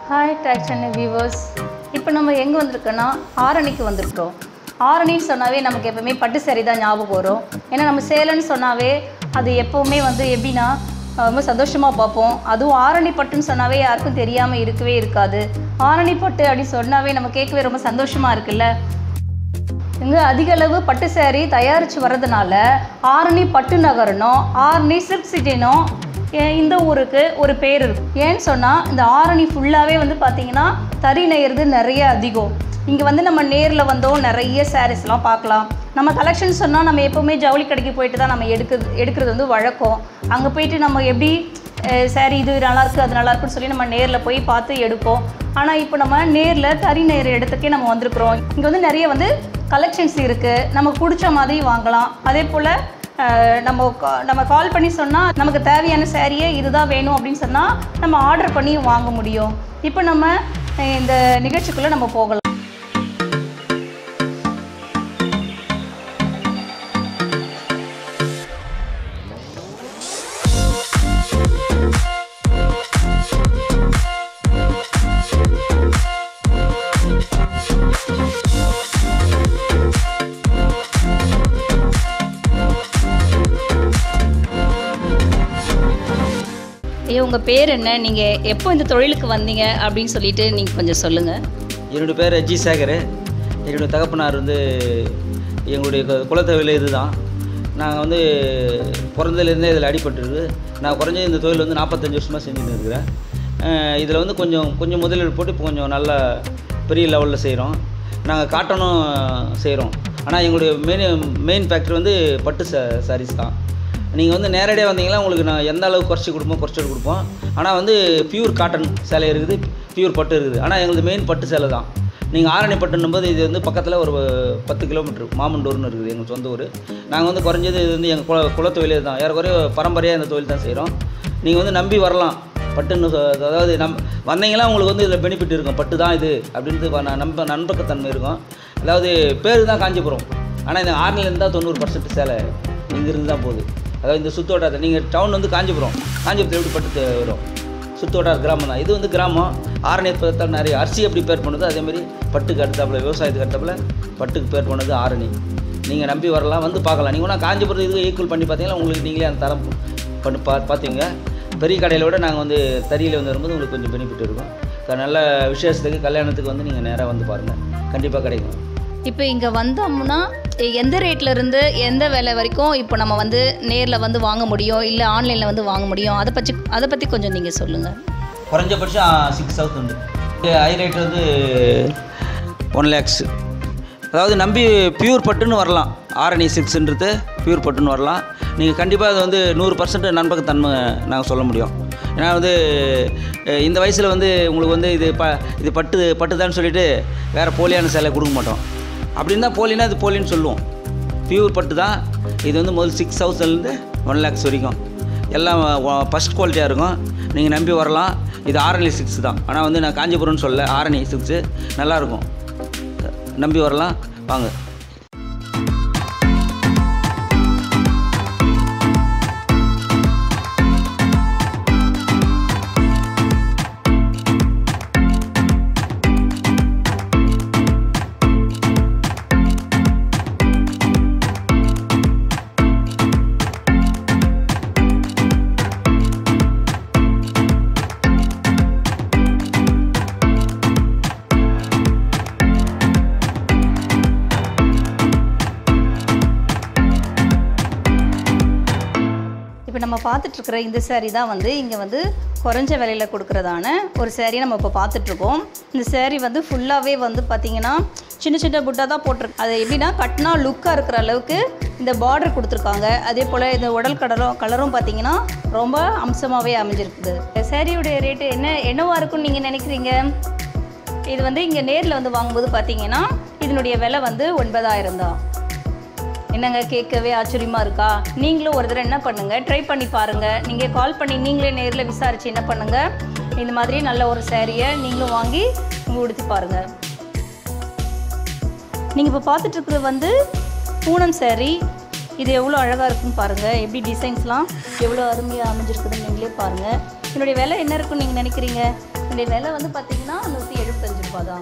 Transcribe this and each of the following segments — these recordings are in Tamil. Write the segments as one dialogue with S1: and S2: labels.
S1: ஹாய் டாக் சேனல் வியூவர்ஸ் இப்போ நம்ம எங்கே வந்திருக்கோன்னா ஆரணிக்கு வந்திருக்கோம் ஆரணின்னு சொன்னாவே நமக்கு எப்பவுமே பட்டு saree தான் ஞாபகம் வரும் ஏன்னா நம்ம சேலம்னு சொன்னாவே அது எப்போவுமே வந்து எப்படின்னா அஹ், ரொம்ப சந்தோஷமாக பார்ப்போம் அதுவும் ஆரணி பட்டுன்னு சொன்னாவே யாருக்கும் தெரியாமல் இருக்கவே இருக்காது ஆரணி பட்டு அப்படின்னு சொன்னாவே நம்ம கேட்கவே ரொம்ப சந்தோஷமாக இருக்குல்ல இங்கே அதிக அளவு பட்டு saree தயாரித்து வர்றதுனால ஆரணி பட்டு நகரனும் ஆரணி சில்க் சிட்டினும் ஏ- இந்த ஊருக்கு ஒரு பேர் இருக்கு ஏன்னு சொன்னால் இந்த ஆரணி ஃபுல்லாகவே வந்து பார்த்தீங்கன்னா தறி நெய்யறது நிறைய அதிகம் இங்கே வந்து நம்ம நேரில் வந்தோம் நிறைய சாரீஸ்லாம் பார்க்கலாம் நம்ம கலெக்ஷன் சொன்னால் நம்ம எப்போவுமே ஜவுளி கடைக்கு போயிட்டு தான் நம்ம எடுக்கிறது எடுக்கிறது வந்து வழக்கம் அங்கே போயிட்டு நம்ம எப்படி சாரி இது நல்லா இருக்கு அது நல்லா இருக்குன்னு சொல்லி நம்ம நேரில் போய் பார்த்து எடுப்போம் ஆனால் இப்போ நம்ம நேரில் தறி நேர் இடத்துக்கே நம்ம வந்திருக்கிறோம் இங்கே வந்து நிறைய வந்து கலெக்ஷன்ஸ் இருக்குது நமக்கு பிடிச்ச மாதிரி வாங்கலாம் அதே போல் நம்ம கா- நம்ம கால் பண்ணி சொன்னால் நமக்கு தேவையான சாரியே இதுதான் வேணும் அப்படின்னு சொன்னால் நம்ம ஆர்டர் பண்ணி வாங்க முடியும் இப்போ நம்ம அஹ், இந்த நிகழ்ச்சிக்குள்ளே நம்ம போகலாம் ஐயோ உங்கள் பேர் என்ன நீங்கள் எப்போ இந்த தொழிலுக்கு வந்தீங்க அப்படின்னு சொல்லிட்டு நீங்கள் கொஞ்சம் சொல்லுங்கள்
S2: என்னுடைய பேர் ஜி சேகர் என்னுடைய தகப்பனார் வந்து எங்களுடைய கு- குலத்தொழில் இதுதான் நாங்கள் வந்து பிறந்ததுலேருந்தே இதில் அடிபட்டுருக்கு நான் குறைஞ்ச இந்த தொழில் வந்து நாற்பத்தஞ்சு வருஷமாக செஞ்சுட்டு இருக்கிறேன் இதில் வந்து கொஞ்சம் கொஞ்சம் முதலீடு போட்டு இப்போ கொஞ்சம் நல்ல பெரிய லெவலில் செய்கிறோம் நாங்கள் காட்டனும் செய்கிறோம் ஆனால் எங்களுடைய மெயின் மெயின் ஃபேக்ட்ரி வந்து பட்டு ச சாரீஸ் தான் நீங்கள் வந்து நேரடியாக வந்தீங்கன்னா உங்களுக்கு நான் எந்த அளவுக்கு குறைச்சி கொடுப்போம் குறைச்சிட்டு கொடுப்போம் ஆனால் வந்து பியூர் காட்டன் சேலை இருக்குது பியூர் பட்டு இருக்குது ஆனால் எங்களுக்கு மெயின் பட்டு சேலை தான் நீங்கள் ஆரணி பட்டுன்னும் போது இது வந்து பக்கத்தில் ஒரு பத்து கிலோமீட்டர் மாமண்டூர்னு இருக்குது எங்கள் சொந்த ஊர் நாங்கள் வந்து குறைஞ்சது இது வந்து எங்கள் குல குலத்தொழிலே தான் ஏறக்குறைய பரம்பரையாக இந்த தொழில் தான் செய்கிறோம் நீங்கள் வந்து நம்பி வரலாம் பட்டுன்னு சொ- அதாவது நம் வந்தீங்கன்னா உங்களுக்கு வந்து இதில் பெனிஃபிட் இருக்கும் பட்டு தான் இது அப்படின்ட்டு வ- நான் நம்ப நண்பகத்தன்மை இருக்கும் அதாவது பேர் தான் காஞ்சிபுரம் ஆனால் இந்த ஆறுலேருந்து தான் தொண்ணூறு பர்சன்ட் சேலை இங்கேருந்து தான் போகுது அதாவது இந்த சுத்தோட்டாத நீங்கள் டவுன் வந்து காஞ்சிபுரம் காஞ்சிபுரத்தில் எப்படி பட்டு தே- வரும் சுத்தோட்டார் கிராமம் தான் இது வந்து கிராமம் ஆரணி பார்த்தால் நிறைய அரிசி எப்படி பேர் பண்ணுதோ அதேமாதிரி பட்டுக்கு அடுத்தாப்புல விவசாயத்துக்கு அடுத்தாப்புல பட்டுக்கு பேர் பண்ணது ஆரணி நீங்கள் நம்பி வரலாம் வந்து பார்க்கலாம் நீங்கள் வேணால் காஞ்சிபுரம் இதுக்கு ஈக்குவல் பண்ணி பார்த்தீங்கன்னா உங்களுக்கு நீங்களே அந்த தரம் பண்ணி பா பார்த்தீங்க பெரிய கடையில் விட நாங்கள் வந்து தறியில் வந்து வரும்போது உங்களுக்கு கொஞ்சம் பெனிஃபிட் இருக்கும் க- நல்ல விசேஷத்துக்கு கல்யாணத்துக்கு வந்து நீங்கள் நேராக வந்து பாருங்கள் கண்டிப்பாக கிடைக்கும்
S1: இப்போ இங்கே வந்தோம்னா எந்த ரேட்ல இருந்து எந்த விலை வரைக்கும் இப்போ நம்ம வந்து நேரில் வந்து வாங்க முடியும் இல்லை ஆன்லைனில் வந்து வாங்க முடியும் அதை பற்றி அதை பற்றி கொஞ்சம் நீங்கள் சொல்லுங்கள்
S2: குறைஞ்சபட்சம் சிக்ஸ் தௌசண்ட் ஹை ரேட் வந்து ஒன் லேக்ஸ் அதாவது நம்பி பியூர் பட்டுன்னு வரலாம் ஆரணி சிக்ஸ்ன்றது பியூர் பட்டுன்னு வரலாம் நீங்கள் கண்டிப்பாக அது வந்து நூறு பர்சன்ட் நண்பகத்தன்மை நாங்கள் சொல்ல முடியும் ஏன்னா வந்து அஹ், இந்த வயசில் வந்து உங்களுக்கு வந்து இது ப இது பட்டு பட்டுதான்னு சொல்லிட்டு வேறு போலியான சேலை கொடுக்க மாட்டோம் அப்படின்னு தான் போலினா இது போலின்னு சொல்லுவோம் பியூர் பட்டு தான் இது வந்து முதல் சிக்ஸ் தௌசண்ட்லேருந்து ஒன் லேக்ஸ் வரைக்கும் எல்லாம் ஃபஸ்ட் குவாலிட்டியாக இருக்கும் நீங்கள் நம்பி வரலாம் இது ஆரணி சிக்ஸ் தான் ஆனால் வந்து நான் காஞ்சிபுரம்னு சொல்ல ஆரணி சிக்ஸு நல்லாயிருக்கும் நம்பி வரலாம் வாங்க
S1: இப்போ நம்ம பார்த்துட்ருக்குற இந்த saree தான் வந்து இங்கே வந்து குறைஞ்ச விலையில் கொடுக்குறதான ஒரு saree நம்ம இப்போ பார்த்துட்ருக்கோம் இந்த saree வந்து ஃபுல்லாகவே வந்து பார்த்திங்கன்னா சின்ன சின்ன புட்டா தான் போட்டிருக்கு அது எப்படின்னா கட்டினா லுக்காக இருக்கிற அளவுக்கு இந்த பார்டர் கொடுத்துருக்காங்க அதே போல் இந்த உடல் கடலும் கலரும் பார்த்தீங்கன்னா ரொம்ப அம்சமாகவே அமைஞ்சிருக்குது இந்த சாரியுடைய ரேட்டு என்ன என்னவா இருக்கும்னு நீங்கள் நினைக்கிறீங்க இது வந்து இங்கே நேரில் வந்து வாங்கும்போது பார்த்தீங்கன்னா இதனுடைய விலை வந்து ஒன்பதாயிரம் தான் என்னங்க கேட்கவே ஆச்சரியமா இருக்கா நீங்களும் ஒரு தடவை என்ன பண்ணுங்க ட்ரை பண்ணி பாருங்க நீங்க கால் பண்ணி நீங்களே நேரில் விசாரிச்சு என்ன பண்ணுங்க இந்த மாதிரி நல்ல ஒரு சேரீயை நீங்களும் வாங்கி உங்க உடுத்தி பாருங்க நீங்கள் இப்போ பார்த்துட்டு இருக்கிறது வந்து பூனம் saree இது எவ்வளோ அழகாக இருக்குன்னு பாருங்கள் எப்படி டிசைன்ஸ்லாம் எவ்வளோ அருமையாக அமைஞ்சிருக்குதுன்னு நீங்களே பாருங்கள் என்னுடைய விலை என்ன இருக்குன்னு நீங்கள் நினைக்கிறீங்க இதனுடைய விலை வந்து பார்த்தீங்கன்னா நூற்றி எழுபத்தஞ்சு ரூபா தான்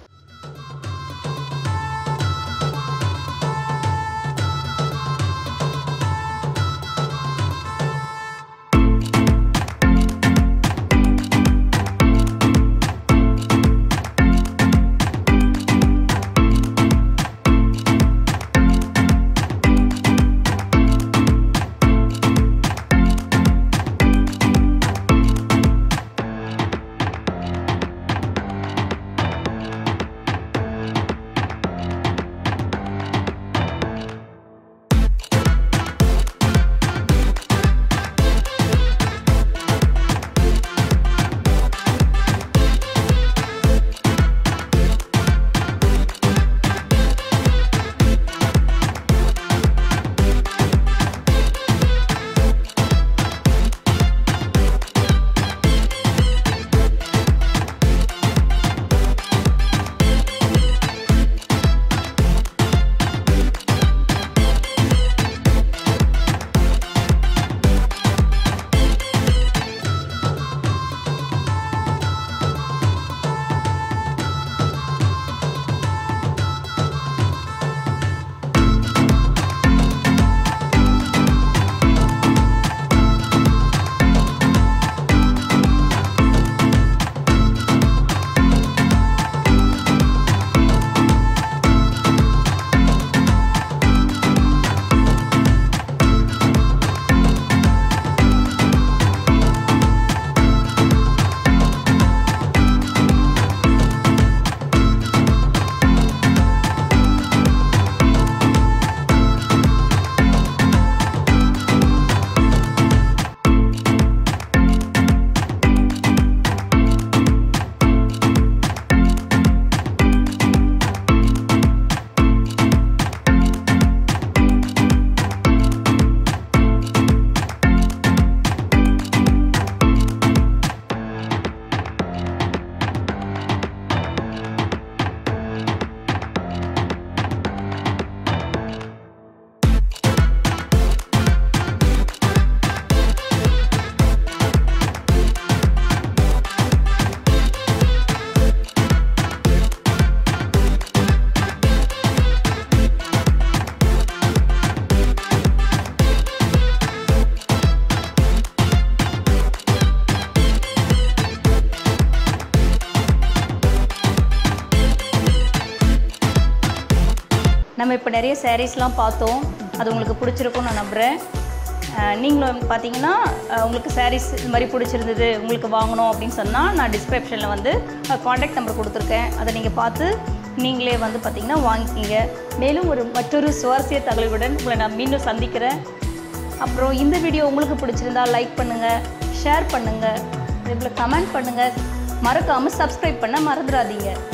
S1: நம்ம இப்போ நிறைய சாரீஸ்லாம் பார்த்தோம் அது உங்களுக்கு பிடிச்சிருக்கும்னு நான் நம்புகிறேன் அஹ் நீங்களும் பார்த்தீங்கன்னா அஹ் உங்களுக்கு சாரீஸ் இது மாதிரி பிடிச்சிருந்தது உங்களுக்கு வாங்கணும் அப்படின்னு சொன்னால் நான் டிஸ்கிரிப்ஷனில் வந்து காண்டாக்ட் நம்பர் கொடுத்துருக்கேன் அதை நீங்கள் பார்த்து நீங்களே வந்து பார்த்தீங்கன்னா வாங்கிக்கிங்க மேலும் ஒரு மற்றொரு சுவாரஸ்ய தகவலுடன் உங்களை நான் மீண்டும் சந்திக்கிறேன் அப்புறம் இந்த வீடியோ உங்களுக்கு பிடிச்சிருந்தா லைக் பண்ணுங்கள் ஷேர் பண்ணுங்கள் இதே போல் கமெண்ட் பண்ணுங்கள் மறக்காமல் சப்ஸ்கிரைப் பண்ண மறந்துடாதீங்க